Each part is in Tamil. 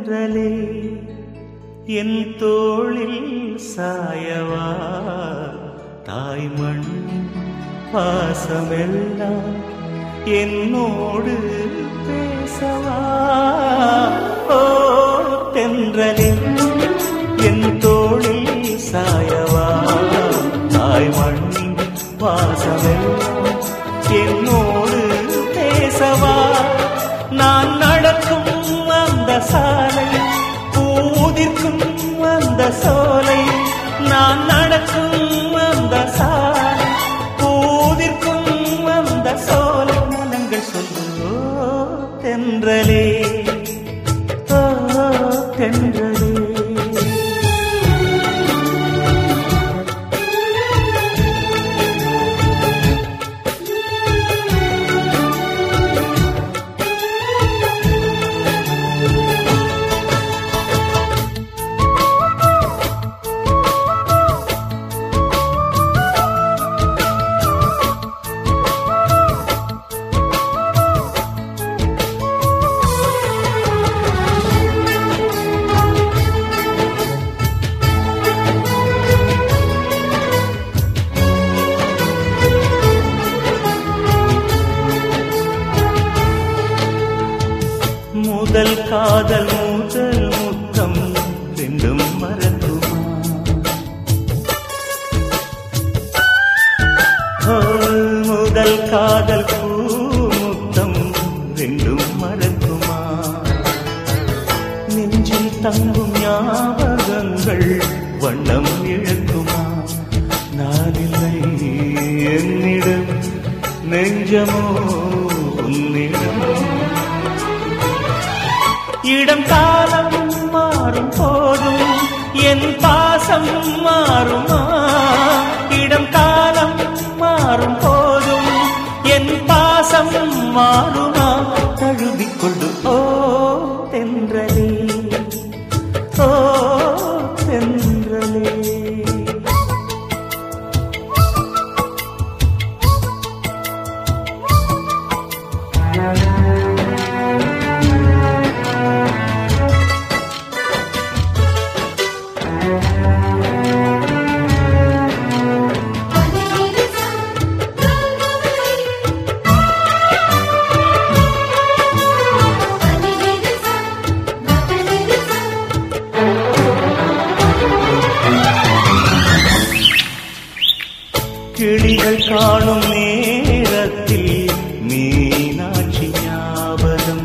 தென்றலே என் தோளில் சாயவா தாய்மண் பாசமெல்லாம் என்னோடு பேசவா ஓ தென்றலே என் தோளில் சாயவா தாய்மண் பாசமெல்லாம் என்னோடு பேசவா நான் நடக்கும் அந்த சாலை பூதிர்க்கும் அந்த சோலை நான் நடக்கும் அந்த சாலை பூதிர்க்கும் அந்த சோலை மனங்கள் சொல்லோ தென்றலே ஓ தென்றலே முதல் காதல் முதல் முத்தம் ரெண்டும் மறக்குமா ஓ, முதல் காதல் பூ முத்தம் ரெண்டும் மறக்குமா நெஞ்சில் தங்கும் ஞாபகங்கள் வண்ணம் இழக்குமா நானில்லை என்னிடம் நெஞ்சமோ உன்னிடம் இடம் காலம் மாறும் போதும் என் பாசம் மாறுமா இடம் காலம் மாறும் போதும் என் பாசம் மாறுமா தழுவிக்கொண்டு ஓ தென்றலே ஓ தென்றலே கிளிகள் காணும் நேரத்தில் மீனாட்சி ஞாபகம்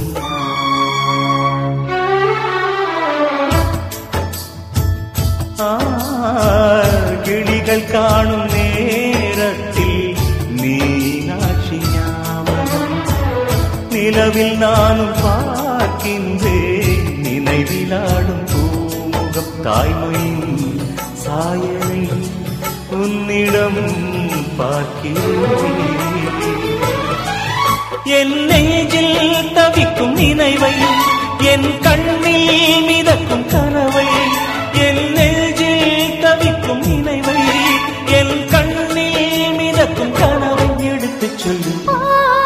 ஆ, கிளிகள் காணும் நேரத்தில் மீனாட்சி ஞாபகம் நிலவில் நானும் பார்க்கின்றேன் நினைவிலாடும் பூமுகம் தாய்மொழியின் சாயலை உன்னிடம் பார்க்கிறேன் என் நெஞ்சில் தவிக்கும் நினைவை என் கண்ணில் மிதக்கும் கனவை என் நெஞ்சில் தவிக்கும் நினைவை என் கண்ணில் மிதக்கும் கனவை எடுத்துச் சொல்லு ஆ